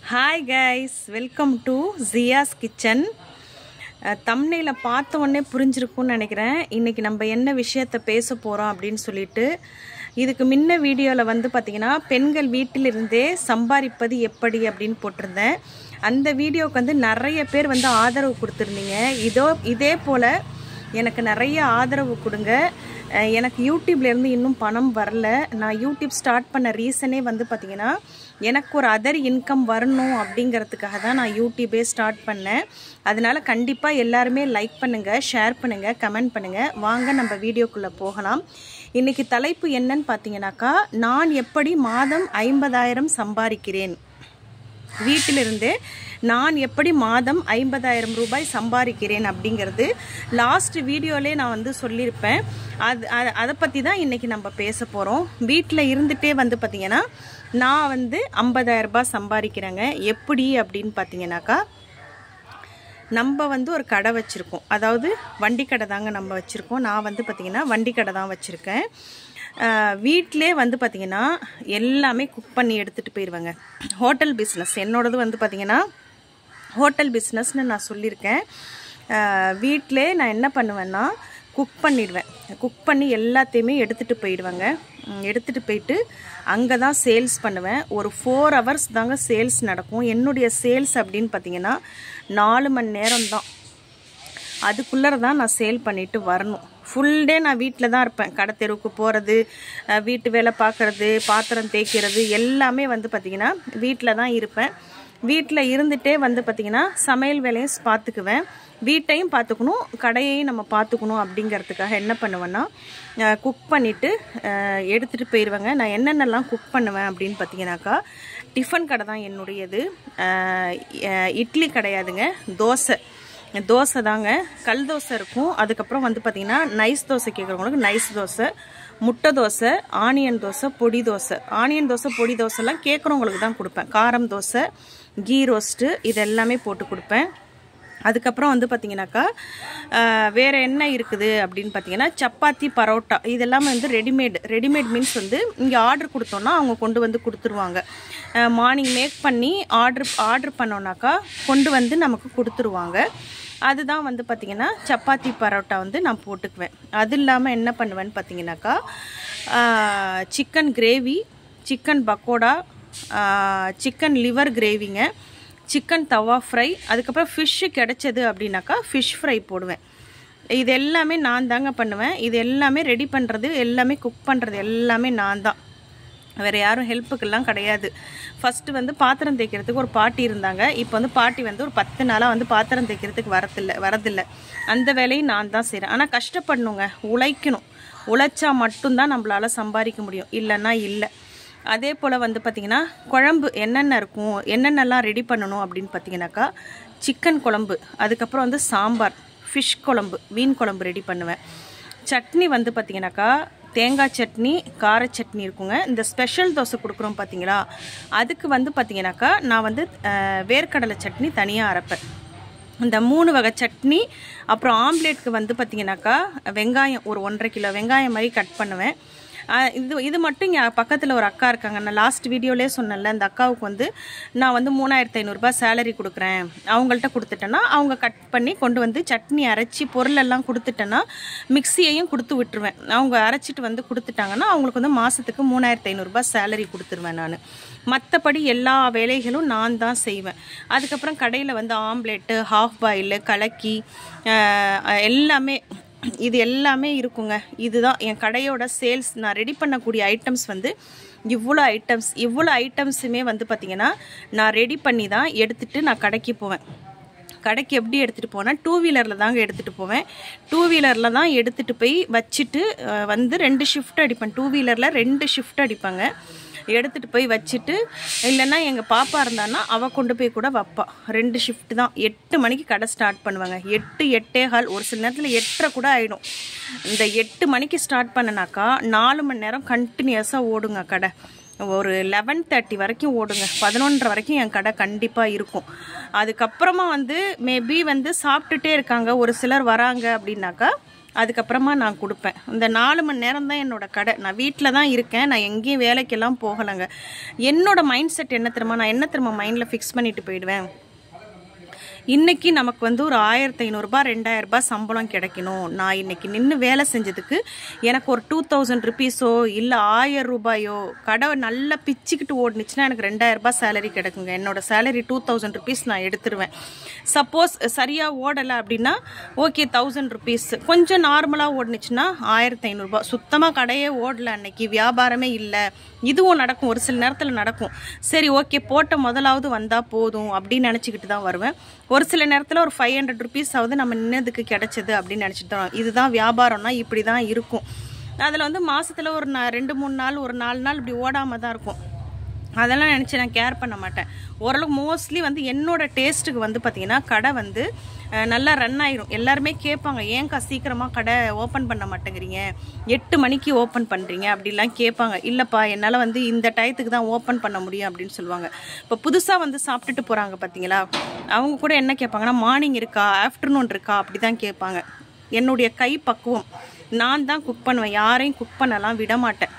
hi guys welcome to Jiya's kitchen தம்னையில் பார்த்த உடனே புரிஞ்சிருக்கும்னு நினைக்கிறேன் இன்றைக்கி நம்ம என்ன விஷயத்தை பேச போகிறோம் அப்படின்னு சொல்லிட்டு இதுக்கு முன்ன வீடியோவில் வந்து பார்த்திங்கன்னா பெண்கள் வீட்டிலிருந்தே சம்பாதிப்பது எப்படி அப்படின்னு போட்டிருந்தேன் அந்த வீடியோவுக்கு வந்து நிறைய பேர் வந்து ஆதரவு கொடுத்துருந்தீங்க இதோ இதே போல் எனக்கு நிறைய ஆதரவு கொடுங்க அஹ் எனக்கு யூடியூப்லேருந்து இன்னும் பணம் வரல நான் யூடியூப் ஸ்டார்ட் பண்ண ரீசனே வந்து பார்த்திங்கன்னா எனக்கு ஒரு அதர் இன்கம் வரணும் அப்படிங்கிறதுக்காக தான் நான் யூடியூபே ஸ்டார்ட் பண்ணேன் அதனால கண்டிப்பாக எல்லாருமே லைக் பண்ணுங்கள் ஷேர் பண்ணுங்கள் கமெண்ட் பண்ணுங்கள் வாங்க நம்ம வீடியோக்குள்ளே போகலாம் இன்றைக்கி தலைப்பு என்னன்னு பார்த்தீங்கன்னாக்கா நான் எப்படி மாதம் ஐம்பதாயிரம் சம்பாதிக்கிறேன் வீட்டிலிருந்தே நான் எப்படி மாதம் ஐம்பதாயிரம் ரூபாய் சம்பாதிக்கிறேன் அப்படிங்கிறது லாஸ்ட் வீடியோலே நான் வந்து சொல்லியிருப்பேன் அது அ- அதை பற்றி தான் இன்றைக்கி நம்ம பேச போகிறோம் வீட்டில் இருந்துகிட்டே வந்து பார்த்திங்கன்னா நான் வந்து 50000 ரூபாய் சம்பாதிக்கிறேங்க எப்படி அப்படின்னு பார்த்தீங்கன்னாக்கா நம்ம வந்து ஒரு கடை வச்சுருக்கோம் அதாவது வண்டி கடை தாங்க நம்ம வச்சுருக்கோம் நான் வந்து பார்த்திங்கன்னா வண்டி கடை தான் வச்சுருக்கேன் வீட்டிலே வந்து பார்த்திங்கன்னா எல்லாமே குக் பண்ணி எடுத்துகிட்டு போயிடுவேங்க ஹோட்டல் பிஸ்னஸ் என்னோடது வந்து பார்த்திங்கன்னா ஹோட்டல் பிஸ்னஸ்னு நான் சொல்லியிருக்கேன் வீட்டிலே நான் என்ன பண்ணுவேன்னா குக் பண்ணிடுவேன் குக் பண்ணி எல்லாத்தையுமே எடுத்துகிட்டு போயிடுவேங்க ம், எடுத்துகிட்டு போயிட்டு அங்கே தான் சேல்ஸ் பண்ணுவேன் ஒரு ஃபோர் ஹவர்ஸ் தாங்க சேல்ஸ் நடக்கும் என்னுடைய சேல்ஸ் அப்படின்னு பார்த்தீங்கன்னா நாலு மணி நேரம் தான் அதுக்குள்ளே தான் நான் சேல் பண்ணிட்டு வரணும் ஃபுல் டே நான் வீட்டில் தான் இருப்பேன் கடை தெருவுக்கு போகிறது வீட்டு வேலை பார்க்குறது பாத்திரம் தேய்க்கிறது எல்லாமே வந்து பார்த்திங்கன்னா வீட்டில் தான் இருப்பேன் வீட்டில் இருந்துகிட்டே வந்து பார்த்திங்கன்னா சமையல் வேலையும் பார்த்துக்குவேன் வீட்டையும் பார்த்துக்கணும் கடையையும் நம்ம பார்த்துக்கணும் அப்படிங்கிறதுக்காக என்ன பண்ணுவேன்னா குக் பண்ணிவிட்டு எடுத்துகிட்டு போயிடுவேங்க நான் என்னென்னலாம் குக் பண்ணுவேன் அப்படின்னு பார்த்தீங்கன்னாக்கா டிஃபன் கடை தான் என்னுடையது அஹ், அஹ், இட்லி கிடையாதுங்க தோசை தோசை தாங்க கல் தோசை இருக்கும் அதுக்கப்புறம் வந்து பார்த்திங்கன்னா நைஸ் தோசை கேட்குறவங்களுக்கு நைஸ் தோசை முட்டை தோசை ஆனியன் தோசை பொடி தோசை ஆனியன் தோசை பொடி தோசைலாம் கேட்குறவங்களுக்கு தான் கொடுப்பேன் காரம் தோசை கீ ரோஸ்ட்டு இது எல்லாமே போட்டு கொடுப்பேன் அதுக்கப்புறம் வந்து பார்த்தீங்கன்னாக்கா ஆஹ், வேற என்ன இருக்குது அப்படின்னு பார்த்தீங்கன்னா சப்பாத்தி பரோட்டா இதெல்லாமே வந்து ரெடிமேட் ரெடிமேட் மீன்ஸ் வந்து இங்கே ஆர்டர் கொடுத்தோன்னா அவங்க கொண்டு வந்து கொடுத்துருவாங்க மார்னிங் மேக் பண்ணி ஆர்டர் ஆர்டர் பண்ணோன்னாக்கா கொண்டு வந்து நமக்கு கொடுத்துருவாங்க அதுதான் வந்து பார்த்திங்கன்னா சப்பாத்தி பரோட்டா வந்து நான் போட்டுக்குவேன் அது இல்லாமல் என்ன பண்ணுவேன்னு பார்த்தீங்கன்னாக்கா chicken gravy chicken pakoda chicken liver கிரேவிங்க சிக்கன் தவா ஃப்ரை அதுக்கப்புறம் ஃபிஷ்ஷு கிடைச்சது அப்படின்னாக்கா ஃபிஷ் ஃப்ரை போடுவேன் இது எல்லாமே நான் தாங்க பண்ணுவேன் இது எல்லாமே ரெடி பண்ணுறது எல்லாமே குக் பண்ணுறது எல்லாமே நான் தான் வேறு யாரும் ஹெல்ப்புக்கெல்லாம் கிடையாது ஃபஸ்ட்டு வந்து பாத்திரம் தேய்க்கிறதுக்கு ஒரு பாட்டி இருந்தாங்க இப்போ வந்து பாட்டி வந்து ஒரு பத்து நாளாக வந்து பாத்திரம் தேய்க்கிறதுக்கு வரதில்லை வரதில்லை அந்த வேலையும் நான் தான் செய்கிறேன் ஆனால் கஷ்டப்படணுங்க உழைக்கணும் உழைச்சா மட்டும்தான் நம்மளால் சம்பாதிக்க முடியும் இல்லைன்னா இல்லை அதே போல் வந்து பார்த்திங்கன்னா குழம்பு என்னென்ன இருக்கும் என்னென்னலாம் ரெடி பண்ணணும் அப்படின்னு பார்த்தீங்கன்னாக்கா சிக்கன் குழம்பு அதுக்கப்புறம் வந்து சாம்பார் ஃபிஷ் குழம்பு மீன் குழம்பு ரெடி பண்ணுவேன் சட்னி வந்து பார்த்தீங்கன்னாக்கா தேங்காய் சட்னி கார சட்னி இருக்குங்க இந்த ஸ்பெஷல் தோசை கொடுக்குறோம் பார்த்தீங்களா அதுக்கு வந்து பார்த்தீங்கன்னாக்கா நான் வந்து அஹ், வேர்க்கடலை சட்னி தனியாக அரைப்பேன் இந்த மூணு வகை சட்னி அப்புறம் ஆம்லேட்க்கு வந்து பார்த்தீங்கன்னாக்கா வெங்காயம் ஒரு ஒன்றரை கிலோ வெங்காயம் மாதிரி கட் பண்ணுவேன் ஆஹ் இது இது மட்டும் இங்கே பக்கத்தில் ஒரு அக்கா இருக்காங்க நான் லாஸ்ட் வீடியோலேயே சொன்னேன்ல அந்த அக்காவுக்கு வந்து நான் வந்து மூணாயிரத்து ஐநூறுரூபா சேலரி கொடுக்குறேன் அவங்கள்ட்ட கொடுத்துட்டேன்னா அவங்க கட் பண்ணி கொண்டு வந்து சட்னி அரைச்சி பொருளெல்லாம் கொடுத்துட்டேன்னா மிக்சியையும் கொடுத்து விட்டுருவேன் அவங்க அரைச்சிட்டு வந்து கொடுத்துட்டாங்கன்னா அவங்களுக்கு வந்து மாதத்துக்கு மூணாயிரத்து ஐநூறுரூபா சேலரி கொடுத்துருவேன் நான் மற்றபடி எல்லா வேலைகளும் நான் தான் செய்வேன் அதுக்கப்புறம் கடையில் வந்து ஆம்லேட்டு ஹாஃப் பாயில் கலக்கி ஆஹ் எல்லாமே இது எல்லாமே இருக்குங்க இதுதான் என் கடையோட சேல்ஸ் நான் ரெடி பண்ணக்கூடிய ஐட்டம்ஸ் வந்து இவ்வளோ ஐட்டம்ஸ் இவ்வளோ ஐட்டம்ஸுமே வந்து பார்த்திங்கன்னா நான் ரெடி பண்ணி தான் எடுத்துகிட்டு நான் கடைக்கு போவேன் கடைக்கு எப்படி எடுத்துகிட்டு போனேன் டூ வீலரில் தாங்க எடுத்துகிட்டு போவேன் டூ வீலரில் தான் எடுத்துகிட்டு போய் வச்சுட்டு அஹ், வந்து ரெண்டு ஷிஃப்ட் அடிப்பேன் டூ வீலரில் ரெண்டு ஷிஃப்ட் அடிப்பாங்க எடுத்துகிட்டு போய் வச்சுட்டு இல்லைன்னா எங்கள் பாப்பா இருந்தான்னா அவள் கொண்டு போய் கூட வைப்பா ரெண்டு ஷிஃப்ட் தான் எட்டு மணிக்கு கடை ஸ்டார்ட் பண்ணுவாங்க எட்டு எட்டே கால் ஒரு சில நேரத்தில் எட்டரை கூட ஆகிடும் இந்த எட்டு மணிக்கு ஸ்டார்ட் பண்ணனாக்கா நாலு மணி நேரம் கண்டினியூஸாக ஓடுங்க கடை ஒரு லெவன் தேர்ட்டி வரைக்கும் ஓடுங்க பதினொன்றரை வரைக்கும் என் கடை கண்டிப்பாக இருக்கும் அதுக்கப்புறமா வந்து மேபி வந்து சாப்பிட்டுட்டே இருக்காங்க ஒரு சிலர் வராங்க அப்படின்னாக்கா அதுக்கப்புறமா நான் கொடுப்பேன் இந்த நாலு மணி நேரம் தான் என்னோட கடை நான் வீட்டில் தான் இருக்கேன் நான் எங்கேயும் வேலைக்கெல்லாம் போகலைங்க என்னோட மைண்ட் செட் என்ன தெரியுமா நான் என்ன தெரியுமா மைண்டில் ஃபிக்ஸ் பண்ணிட்டு போயிடுவேன் இன்னைக்கு நமக்கு வந்து ஒரு ஆயிரத்தி ஐநூறுரூபா ரெண்டாயிரரூபா சம்பளம் கிடைக்கணும் நான் இன்னைக்கு நின்று வேலை செஞ்சதுக்கு எனக்கு ஒரு டூ தௌசண்ட் ருபீஸோ இல்லை ஆயிரம் ரூபாயோ கடை நல்லா பிச்சுக்கிட்டு ஓடுனுச்சுன்னா எனக்கு ரெண்டாயிரரூபா சேலரி கிடைக்குங்க என்னோட சேலரி டூ தௌசண்ட் ருபீஸ் நான் எடுத்துருவேன் சப்போஸ் சரியாக ஓடலை அப்படின்னா ஓகே தௌசண்ட் ருபீஸ் கொஞ்சம் நார்மலாக ஓடுனுச்சுன்னா ஆயிரத்தி ஐநூறுரூபா சுத்தமாக கடையே ஓடல அன்னைக்கு வியாபாரமே இல்லை இதுவும் நடக்கும் ஒரு சில நேரத்தில் நடக்கும் சரி ஓகே போட்ட முதலாவது வந்தால் போதும் அப்படின்னு நினச்சிக்கிட்டு தான் வருவேன் ஒரு சில நேரத்தில் ஒரு ஃபைவ் ஹண்ட்ரட் ருபீஸ் ஆகுது நம்ம நின்னதுக்கு கிடைச்சது அப்படின்னு நினச்சிட்டு தான் இதுதான் வியாபாரம்னா இப்படி தான் இருக்கும் அதில் வந்து மாதத்தில் ஒரு நா ரெண்டு மூணு நாள் ஒரு நாலு நாள் இப்படி ஓடாமல் தான் இருக்கும் அதெல்லாம் நினச்சி நான் கேர் பண்ண மாட்டேன் ஓரளவுக்கு மோஸ்ட்லி வந்து என்னோட டேஸ்ட்டுக்கு வந்து பார்த்திங்கன்னா கடை வந்து அஹ், நல்லா ரன் ஆயிரும் எல்லாருமே கேட்பாங்க ஏன்க்கா சீக்கிரமாக கடை ஓப்பன் பண்ண மாட்டேங்கிறீங்க எட்டு மணிக்கு ஓப்பன் பண்ணுறீங்க அப்படிலாம் கேட்பாங்க இல்லைப்பா என்னால் வந்து இந்த டயத்துக்கு தான் ஓப்பன் பண்ண முடியும் அப்படின்னு சொல்லுவாங்க இப்போ புதுசாக வந்து சாப்பிட்டுட்டு போகிறாங்க பார்த்தீங்களா அவங்க கூட என்ன கேட்பாங்கன்னா மார்னிங் இருக்கா ஆஃப்டர்நூன் இருக்கா அப்படி தான் கேட்பாங்க என்னுடைய கை பக்குவம் நான் தான் குக் பண்ணுவேன் யாரையும் குக் பண்ணலாம் விட மாட்டேன்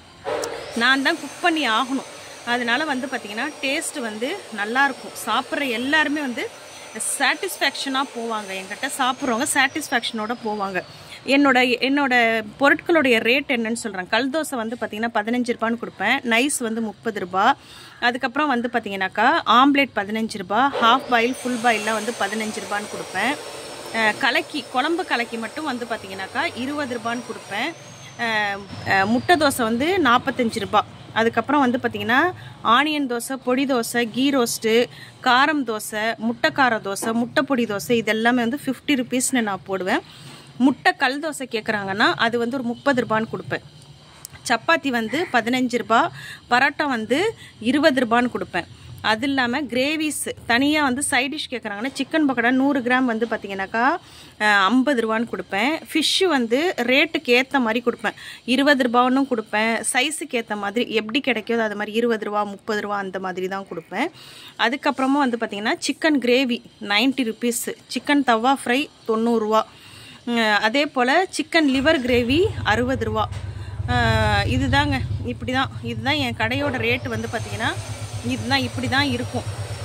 நான் தான் குக் பண்ணி ஆகணும் அதனால வந்து பார்த்திங்கன்னா டேஸ்ட் வந்து நல்லாயிருக்கும் சாப்பிட்ற எல்லாருமே வந்து சாட்டிஸ்ஃபேக்ஷனாக போவாங்க என்கிட்ட சாப்பிட்றவங்க சாட்டிஸ்ஃபேக்ஷனோட போவாங்க என்னோட என்னோட பொருட்களுடைய ரேட் என்னன்னு சொல்கிறேன் கல் தோசை வந்து பார்த்திங்கன்னா பதினஞ்சு ரூபான்னு கொடுப்பேன் நைஸ் வந்து முப்பது ரூபா அதுக்கப்புறம் வந்து பார்த்திங்கனாக்கா ஆம்லேட் பதினஞ்சு ரூபா ஹாஃப் பாயில் ஃபுல் பாயிலாம் வந்து பதினஞ்சு ரூபான்னு கொடுப்பேன் அஹ் கலக்கி குழம்பு கலக்கி மட்டும் வந்து பார்த்திங்கனாக்கா இருபது ரூபான்னு கொடுப்பேன் அஹ் அஹ் முட்டை தோசை வந்து நாற்பத்தஞ்சு ரூபாய் அதுக்கப்புறம் வந்து பார்த்திங்கன்னா ஆனியன் தோசை பொடி தோசை கீ ரோஸ்ட்டு காரம் தோசை முட்டைக்கார தோசை முட்டை பொடி தோசை இதெல்லாமே வந்து ஃபிஃப்டி ருபீஸ்னு நான் போடுவேன் முட்டை கல் தோசை கேட்குறாங்கன்னா அது வந்து ஒரு முப்பது ரூபான்னு கொடுப்பேன் சப்பாத்தி வந்து பதினஞ்சு ரூபா பரோட்டா வந்து இருபது ரூபான்னு கொடுப்பேன் அது இல்லாமல் கிரேவிஸ் தனியாக வந்து சைட் டிஷ் கேட்குறாங்கன்னா சிக்கன் பக்கோடா நூறு கிராம் வந்து பார்த்தீங்கன்னாக்கா ஐம்பது ரூபான்னு கொடுப்பேன் ஃபிஷ்ஷு வந்து ரேட்டுக்கு ஏற்ற மாதிரி கொடுப்பேன் இருபது ரூபான்னு கொடுப்பேன் சைஸுக்கு ஏற்ற மாதிரி எப்படி கிடைக்குதோ அது மாதிரி இருபது ரூபா முப்பது ரூபா அந்த மாதிரி தான் கொடுப்பேன் அதுக்கப்புறமா வந்து பார்த்திங்கன்னா chicken gravy ninety rupees chicken tawa fry தொண்ணூறுரூவா அதே போல் சிக்கன் லிவர் கிரேவி அறுபது ரூபா ஆஹ் இதுதாங்க இப்படி தான் இதுதான் என் கடையோட ரேட்டு வந்து பார்த்திங்கன்னா இதுதான் இப்படி தான் இருக்கும்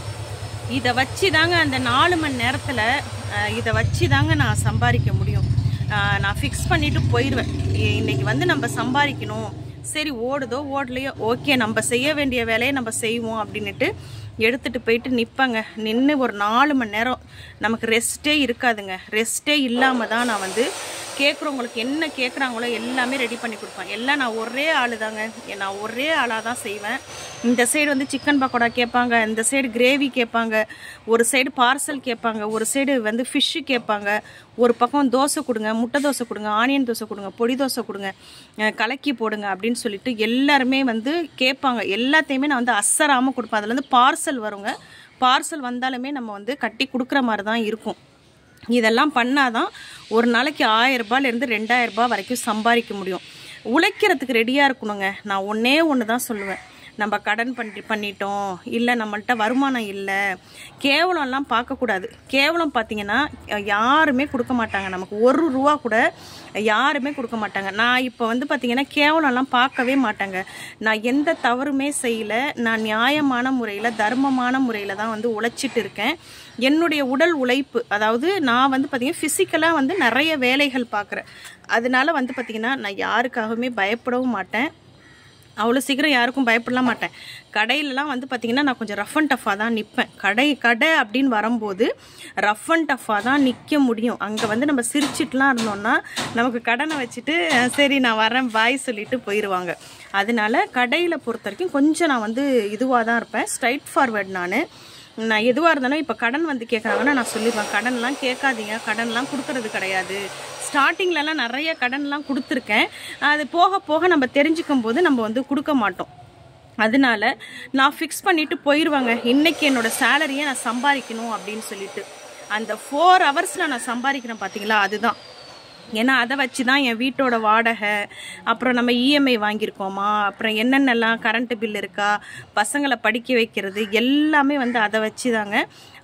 இதை வச்சு தாங்க அந்த நாலு மணி நேரத்தில் இதை வச்சு தாங்க நான் சம்பாதிக்க முடியும் ஆஹ் நான் ஃபிக்ஸ் பண்ணிவிட்டு போயிடுவேன் இ- இன்னைக்கு வந்து நம்ம சம்பாதிக்கணும் சரி ஓடுதோ ஓடலையோ ஓகே நம்ம செய்ய வேண்டிய வேலையை நம்ம செய்வோம் அப்படின்னுட்டு எடுத்துகிட்டு போயிட்டு நிற்பேங்க நின்று ஒரு நாலு மணி நேரம் நமக்கு ரெஸ்ட்டே இருக்காதுங்க ரெஸ்ட்டே இல்லாமல் தான் நான் வந்து கேட்குறவங்களுக்கு என்ன கேட்குறாங்களோ எல்லாமே ரெடி பண்ணி கொடுப்பேன் எல்லாம் நான் ஒரே ஆள் தாங்க நான் ஒரே ஆளாக தான் செய்வேன் இந்த சைடு வந்து சிக்கன் பக்கோடா கேட்பாங்க இந்த சைடு கிரேவி கேட்பாங்க ஒரு சைடு பார்சல் கேட்பாங்க ஒரு சைடு வந்து ஃபிஷ்ஷு கேட்பாங்க ஒரு பக்கம் தோசை கொடுங்க முட்டை தோசை கொடுங்க ஆனியன் தோசை கொடுங்க பொடி தோசை கொடுங்க அஹ் கலக்கி போடுங்க அப்படின்னு சொல்லிட்டு எல்லாருமே வந்து கேட்பாங்க எல்லாத்தையுமே நான் வந்து அசராமல் கொடுப்பேன் அதில் வந்து பார்சல் வருங்க பார்சல் வந்தாலுமே நம்ம வந்து கட்டி கொடுக்குற மாதிரி தான் இருக்கும் இதெல்லாம் பண்ணாதான் ஒரு நாளைக்கு ஆயிரம் ரூபாயிலேருந்து ரெண்டாயிரம் ரூபாய் வரைக்கும் சம்பாதிக்க முடியும் உழைக்கிறதுக்கு ரெடியாக இருக்கணுங்க நான் ஒன்றே ஒன்று தான் சொல்லுவேன் நம்ம கடன் பண்ணி பண்ணிட்டோம் இல்லை நம்மள்ட்ட வருமானம் இல்லை கேவலம்லாம் பார்க்கக்கூடாது கேவலம் பார்த்தீங்கன்னா யாருமே கொடுக்க மாட்டாங்க நமக்கு ஒரு ரூபா கூட யாருமே கொடுக்க மாட்டாங்க நான் இப்போ வந்து பார்த்தீங்கன்னா கேவலம்லாம் பார்க்கவே மாட்டாங்க நான் எந்த தவறுமே செய்யலை நான் நியாயமான முறையில் தர்மமான முறையில் தான் வந்து உழைச்சிட்டு இருக்கேன் என்னுடைய உடல் உழைப்பு அதாவது நான் வந்து பார்த்தீங்கன்னா ஃபிசிக்கலாக வந்து நிறைய வேலைகள் பார்க்குறேன் அதனால வந்து பார்த்தீங்கன்னா நான் யாருக்காகவுமே பயப்படவும் மாட்டேன் அவ்வளோ சீக்கிரம் யாருக்கும் பயப்படலாம் மாட்டேன் கடையிலலாம் வந்து பார்த்திங்கன்னா நான் கொஞ்சம் ரஃப் அண்ட் டஃப்பாக தான் நிற்பேன் கடை கடை அப்படின்னு வரும்போது ரஃப் அண்ட் டஃப்பாக தான் நிற்க முடியும் அங்கே வந்து நம்ம சிரிச்சிட்டுலாம் இருந்தோம்னா நமக்கு கடனை வச்சுட்டு அஹ், சரி நான் வரேன் பாய் சொல்லிட்டு போயிடுவாங்க அதனால கடையில் பொறுத்த வரைக்கும் கொஞ்சம் நான் வந்து இதுவாக தான் இருப்பேன் ஸ்ட்ரைட் ஃபார்வர்ட் நான் நான் எதுவாக இருந்தாலும் இப்போ கடன் வந்து கேட்குறாங்கன்னா நான் சொல்லிடுவேன் கடன்லாம் கேட்காதீங்க கடன்லாம் கொடுக்கறது கிடையாது ஸ்டார்டிங்லலாம் நிறைய கடன்லாம் கொடுத்துருக்கேன் அது போக போக நம்ம தெரிஞ்சுக்கும் போது நம்ம வந்து கொடுக்க மாட்டோம் அதனால நான் ஃபிக்ஸ் பண்ணிட்டு போயிடுவாங்க இன்னைக்கு என்னோட சேலரியை நான் சம்பாதிக்கணும் அப்படின்னு சொல்லிட்டு அந்த ஃபோர் ஹவர்ஸில் நான் சம்பாதிக்கிறேன் பார்த்தீங்களா அதுதான் ஏன்னா அதை வச்சு தான் என் வீட்டோட வாடகை அப்புறம் நம்ம இஎம்ஐ வாங்கியிருக்கோமா அப்புறம் என்னென்னலாம் கரண்ட்டு பில் இருக்கா பசங்களை படிக்க வைக்கிறது எல்லாமே வந்து அதை வச்சு தாங்க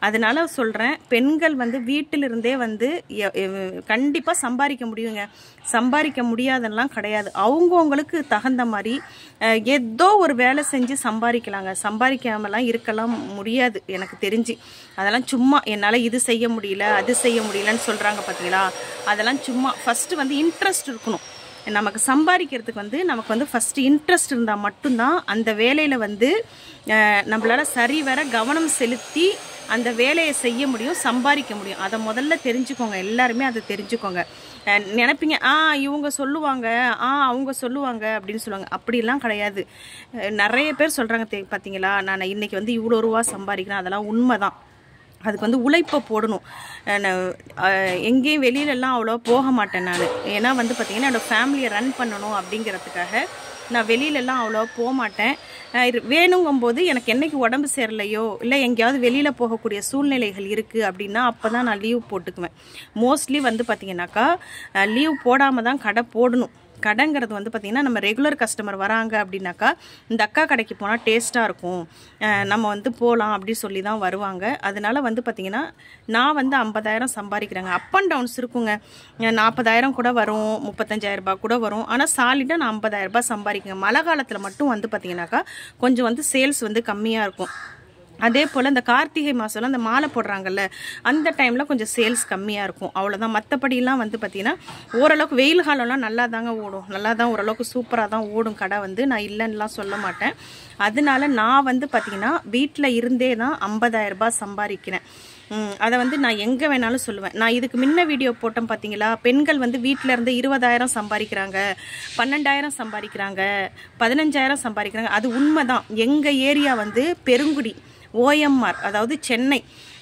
அதனால சொல்கிறேன் பெண்கள் வந்து வீட்டிலிருந்தே வந்து கண்டிப்பாக சம்பாதிக்க முடியுங்க சம்பாதிக்க முடியாதெல்லாம் கிடையாது அவங்கவுங்களுக்கு தகுந்த மாதிரி அஹ், ஏதோ ஒரு வேலை செஞ்சு சம்பாதிக்கலாங்க சம்பாதிக்காமலாம் இருக்கலாம் முடியாது எனக்கு தெரிஞ்சு அதெல்லாம் சும்மா என்னால் இது செய்ய முடியல அது செய்ய முடியலன்னு சொல்கிறாங்க பார்த்தீங்களா அதெல்லாம் சும்மா ஃபஸ்ட்டு வந்து இன்ட்ரெஸ்ட் இருக்கணும் நமக்கு சம்பாதிக்கிறதுக்கு வந்து நமக்கு வந்து ஃபஸ்ட்டு இன்ட்ரெஸ்ட் இருந்தால் மட்டும்தான் அந்த வேலையில் வந்து அஹ், நம்மளால சரிவர கவனம் செலுத்தி அந்த வேலையை செய்ய முடியும் சம்பாதிக்க முடியும் அதை முதல்ல தெரிஞ்சுக்கோங்க எல்லாருமே அதை தெரிஞ்சுக்கோங்க அஹ், நினைப்பீங்க ஆ இவங்க சொல்லுவாங்க ஆ அவங்க சொல்லுவாங்க அப்படின்னு சொல்லுவாங்க அப்படிலாம் கிடையாது அஹ், நிறைய பேர் சொல்கிறாங்க தெ பார்த்தீங்களா நான் இன்னைக்கு வந்து இவ்வளோ ரூபா சம்பாதிக்கிறேன் அதெல்லாம் உண்மைதான் அதுக்கு வந்து உழைப்பை போடணும் அஹ் நான், அஹ் எங்கேயும் வெளியிலலாம் அவ்வளோ போக மாட்டேன் நான் ஏன்னா வந்து பார்த்திங்கன்னா என்னோடய ஃபேமிலியை ரன் பண்ணணும் அப்படிங்கிறதுக்காக நான் வெளியிலலாம் அவ்வளோ போக மாட்டேன் அஹ் இது வேணுங்கும்போது எனக்கு என்னைக்கு உடம்பு சரியில்லையோ இல்லை எங்கேயாவது வெளியில் போகக்கூடிய சூழ்நிலைகள் இருக்குது அப்படின்னா அப்போ தான் நான் லீவ் போட்டுக்குவேன் மோஸ்ட்லி வந்து பார்த்திங்கனாக்கா லீவ் போடாமல் தான் கடை போடணும் கடைங்கிறது வந்து பார்த்திங்கன்னா நம்ம ரெகுலர் கஸ்டமர் வராங்க அப்படின்னாக்கா இந்த அக்கா கடைக்கு போனால் டேஸ்ட்டாக இருக்கும் அஹ் நம்ம வந்து போகலாம் அப்படி சொல்லி தான் வருவாங்க அதனால வந்து பார்த்திங்கன்னா நான் வந்து ஐம்பதாயிரம் சம்பாதிக்கிறேங்க அப் அண்ட் டவுன்ஸ் இருக்குங்க அஹ் நாற்பதாயிரம் கூட வரும் முப்பத்தஞ்சாயிரம் ரூபாய் கூட வரும் ஆனால் சாலிடாக நான் ஐம்பதாயிரம் ரூபாய் சம்பாதிக்கிறேங்க மழை காலத்தில் மட்டும் வந்து பார்த்திங்கனாக்கா கொஞ்சம் வந்து சேல்ஸ் வந்து கம்மியாக இருக்கும் அதே போல் இந்த கார்த்திகை மாதம்லாம் அந்த மாலை போடுறாங்கல்ல அந்த டைமில் கொஞ்சம் சேல்ஸ் கம்மியாக இருக்கும் அவ்வளோதான் மற்றபடிலாம் வந்து பார்த்திங்கன்னா ஓரளவுக்கு வெயில் காலம்லாம் நல்லா தாங்க ஓடும் நல்லா தான் ஓரளவுக்கு சூப்பராக தான் ஓடும் கடை வந்து நான் இல்லைன்னுலாம் சொல்ல மாட்டேன் அதனால நான் வந்து பார்த்திங்கன்னா வீட்டில் இருந்தே தான் 50000 ரூபாய் சம்பாதிக்கிறேன் ம், அதை வந்து நான் எங்கே வேணாலும் சொல்லுவேன் நான் இதுக்கு முன்ன வீடியோ போட்டேன் பார்த்தீங்களா பெண்கள் வந்து வீட்டில் இருந்து இருபதாயிரம் சம்பாதிக்கிறாங்க பன்னெண்டாயிரம் சம்பாதிக்கிறாங்க பதினஞ்சாயிரம் சம்பாதிக்கிறாங்க அது உண்மைதான் எங்கள் ஏரியா வந்து பெருங்குடி ஓஎம்ஆர் அதாவது சென்னை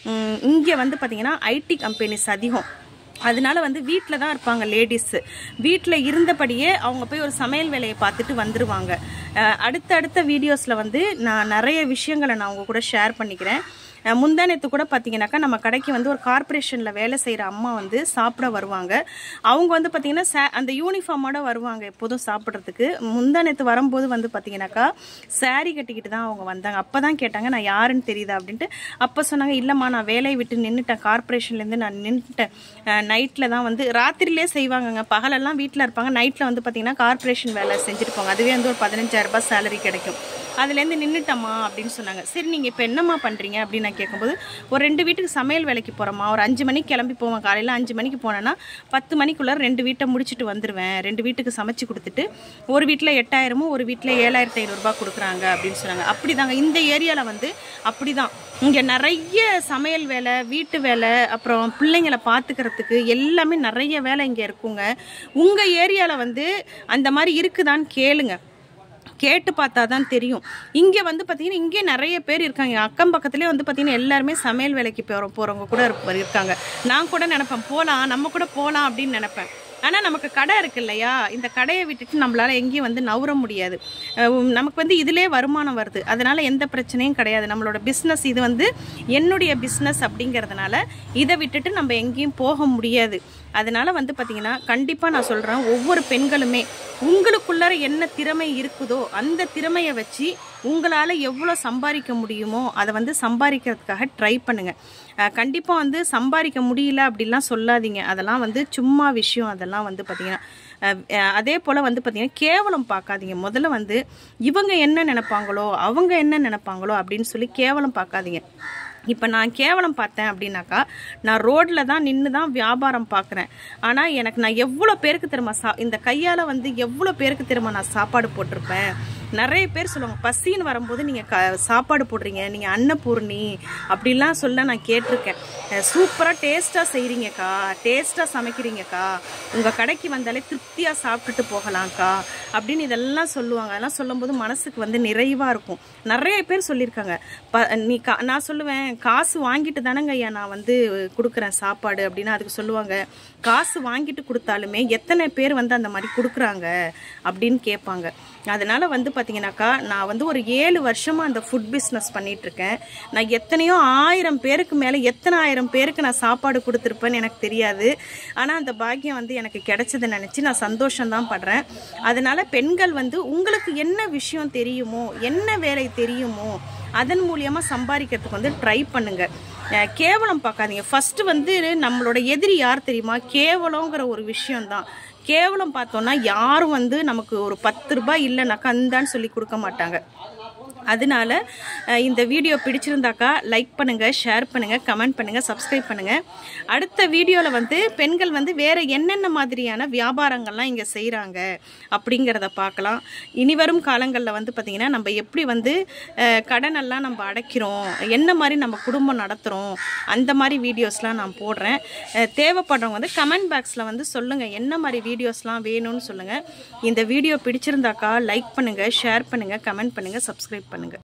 இங்கே வந்து பார்த்திங்கன்னா ஐடி கம்பெனிஸ் அதிகம் அதனால வந்து வீட்டில் தான் இருப்பாங்க லேடிஸு வீட்டில் இருந்தபடியே அவங்க போய் ஒரு சமையல் வேலையை பார்த்துட்டு வந்துடுவாங்க அஹ் அடுத்த அடுத்த வீடியோஸில் வந்து நான் நிறைய விஷயங்களை நான் உங்க கூட ஷேர் பண்ணிக்கிறேன் அஹ் முந்தானத்து கூட பார்த்தீங்கன்னாக்கா நம்ம கடைக்கு வந்து ஒரு கார்ப்பரேஷனில் வேலை செய்கிற அம்மா வந்து சாப்பிட வருவாங்க அவங்க வந்து பார்த்தீங்கன்னா சே அந்த யூனிஃபார்மோட வருவாங்க எப்போதும் சாப்பிட்றதுக்கு முந்தானத்து வரும்போது வந்து பார்த்தீங்கன்னாக்கா saree கட்டிக்கிட்டு தான் அவங்க வந்தாங்க அப்போ தான் கேட்டாங்க நான் யாருன்னு தெரியுதா அப்படின்ட்டு அப்போ சொன்னாங்க இல்லைம்மா நான் வேலையை விட்டு நின்றுட்டேன் கார்ப்பரேஷன்லேருந்து நான் நின்றுட்டேன் நைட்டில் தான் வந்து ராத்திரிலே செய்வாங்கங்க பகலெல்லாம் வீட்டில் இருப்பாங்க நைட்டில் வந்து பார்த்தீங்கன்னா கார்ப்பரேஷன் வேலை செஞ்சுட்டு போங்க அதுவே வந்து ஒரு பதினஞ்சாயிரம் ரூபாய் சேலரி கிடைக்கும் அதுலேருந்து நின்றுட்டம்மா அப்படின்னு சொன்னாங்க சரி நீங்கள் இப்போ என்னம்மா பண்ணுறீங்க அப்படின்னு நான் கேட்கும்போது ஒரு ரெண்டு வீட்டுக்கு சமையல் வேலைக்கு போகிறோம்மா ஒரு அஞ்சு மணிக்கு கிளம்பி போவேன் காலையில் அஞ்சு மணிக்கு போனேன்னா பத்து மணிக்குள்ளே ரெண்டு வீட்டை முடிச்சுட்டு வந்துடுவேன் ரெண்டு வீட்டுக்கு சமைச்சு கொடுத்துட்டு ஒரு வீட்டில் எட்டாயிரமும் ஒரு வீட்டில் ஏழாயிரத்தி ஐநூறுரூபா கொடுக்குறாங்க அப்படின்னு சொன்னாங்க அப்படி தாங்க இந்த ஏரியாவில் வந்து அப்படி தான் இங்கே நிறைய சமையல் வேலை வீட்டு வேலை அப்புறம் பிள்ளைங்களை பார்த்துக்கிறதுக்கு எல்லாமே நிறைய வேலை இங்கே இருக்குங்க உங்கள் ஏரியாவில் வந்து அந்த மாதிரி இருக்குதான்னு கேளுங்க கேட்டு பார்த்தா தான் தெரியும் இங்கே வந்து பார்த்தீங்கன்னா இங்கே நிறைய பேர் இருக்காங்க அக்கம் பக்கத்துலேயே வந்து பார்த்தீங்கன்னா எல்லாருமே சமையல் வேலைக்கு போகிற போகிறவங்க கூட இருப்ப- இருக்காங்க நான் கூட நினைப்பேன் போகலாம் நம்ம கூட போகலாம் அப்படின்னு நினைப்பேன் ஆனால் நமக்கு கடை இருக்கு இல்லையா இந்த கடையை விட்டுட்டு நம்மளால எங்கேயும் வந்து நவுற முடியாது அஹ் உம் நமக்கு வந்து இதிலே வருமானம் வருது அதனால எந்த பிரச்சனையும் கிடையாது நம்மளோட பிஸ்னஸ் இது வந்து என்னுடைய பிஸ்னஸ் அப்படிங்கிறதுனால இதை விட்டுட்டு நம்ம எங்கேயும் போக முடியாது அதனால வந்து பார்த்தீங்கன்னா கண்டிப்பாக நான் சொல்கிறேன் ஒவ்வொரு பெண்களுமே உங்களுக்குள்ளார என்ன திறமை இருக்குதோ அந்த திறமையை வச்சு உங்களால் எவ்வளோ சம்பாதிக்க முடியுமோ அதை வந்து சம்பாதிக்கிறதுக்காக ட்ரை பண்ணுங்கள் கண்டிப்பாக வந்து சம்பாதிக்க முடியல அப்படிலாம் சொல்லாதீங்க அதெல்லாம் வந்து சும்மா விஷயம் அதெல்லாம் வந்து பார்த்தீங்கன்னா அஹ் அஹ் அதே போல் வந்து பார்த்தீங்கன்னா கேவலம் பார்க்காதீங்க முதல்ல வந்து இவங்க என்ன நினைப்பாங்களோ அவங்க என்ன நினைப்பாங்களோ அப்படின்னு சொல்லி கேவலம் பார்க்காதீங்க இப்போ நான் கேவலம் பார்த்தேன் அப்படின்னாக்கா நான் ரோட்டில் தான் நின்று தான் வியாபாரம் பார்க்குறேன் ஆனால் எனக்கு நான் எவ்வளோ பேருக்கு திரும்ப சா இந்த கையால் வந்து எவ்வளோ பேருக்கு திரும்ப நான் சாப்பாடு போட்டிருப்பேன் நிறைய பேர் சொல்லுவாங்க பசின்னு வரும்போது நீங்கள் க சாப்பாடு போடுறீங்க நீங்கள் அன்னபூர்ணி அப்படிலாம் சொல்ல நான் கேட்டிருக்கேன் சூப்பராக டேஸ்ட்டாக செய்கிறீங்கக்கா டேஸ்ட்டாக சமைக்கிறீங்கக்கா உங்கள் கடைக்கு வந்தாலே திருப்தியாக சாப்பிட்டுட்டு போகலாம்க்கா அப்படின்னு இதெல்லாம் சொல்லுவாங்க அதெல்லாம் சொல்லும்போது மனசுக்கு வந்து நிறைவாக இருக்கும் நிறைய பேர் சொல்லியிருக்காங்க ப நீ கா நான் சொல்லுவேன் காசு வாங்கிட்டு தானங்க ஐயா நான் வந்து கொடுக்குறேன் சாப்பாடு அப்படின்னு அதுக்கு சொல்லுவாங்க காசு வாங்கிட்டு கொடுத்தாலுமே எத்தனை பேர் வந்து அந்த மாதிரி கொடுக்குறாங்க அப்படின்னு கேட்பாங்க அதனால வந்து பார்த்தீங்கன்னாக்கா நான் வந்து ஒரு ஏழு வருஷமா அந்த ஃபுட் பிஸ்னஸ் பண்ணிட்டு இருக்கேன் நான் எத்தனையோ ஆயிரம் பேருக்கு மேலே எத்தனை ஆயிரம் பேருக்கு நான் சாப்பாடு கொடுத்துருப்பேன்னு எனக்கு தெரியாது ஆனால் அந்த பாக்கியம் வந்து எனக்கு கிடைச்சதை நினச்சி நான் சந்தோஷம்தான் படுறேன் அதனால பெண்கள் வந்து உங்களுக்கு என்ன விஷயம் தெரியுமோ என்ன வேலை தெரியுமோ அதன் மூலியமாக சம்பாதிக்கிறதுக்கு வந்து ட்ரை பண்ணுங்கள் அஹ் கேவலம் பார்க்காதீங்க ஃபஸ்ட்டு வந்து நம்மளோட எதிரி யார் தெரியுமா கேவலங்கிற ஒரு விஷயம்தான் கேவலம் பார்த்தோன்னா யாரும் வந்து நமக்கு ஒரு பத்து ரூபாய் இல்லைனாக்கா அந்தான்னு சொல்லி கொடுக்க மாட்டாங்க அதனால அஹ், இந்த வீடியோ பிடிச்சிருந்தாக்கா லைக் பண்ணுங்கள் ஷேர் பண்ணுங்கள் கமெண்ட் பண்ணுங்கள் சப்ஸ்கிரைப் பண்ணுங்கள் அடுத்த வீடியோவில் வந்து பெண்கள் வந்து வேறு என்னென்ன மாதிரியான வியாபாரங்கள்லாம் இங்கே செய்கிறாங்க அப்படிங்கிறத பார்க்கலாம் இனி வரும் காலங்களில் வந்து பார்த்திங்கன்னா நம்ம எப்படி வந்து அஹ், கடனெல்லாம் நம்ம அடைக்கிறோம் என்ன மாதிரி நம்ம குடும்பம் நடத்துகிறோம் அந்த மாதிரி வீடியோஸ்லாம் நான் போடுறேன் அஹ், தேவைப்படுறவங்க வந்து கமெண்ட் பாக்ஸில் வந்து சொல்லுங்கள் என்ன மாதிரி வீடியோஸ்லாம் வேணும்னு சொல்லுங்கள் இந்த வீடியோ பிடிச்சிருந்தாக்கா லைக் பண்ணுங்கள் ஷேர் பண்ணுங்கள் கமெண்ட் பண்ணுங்கள் சப்ஸ்கிரைப் பண்ணுங்கள்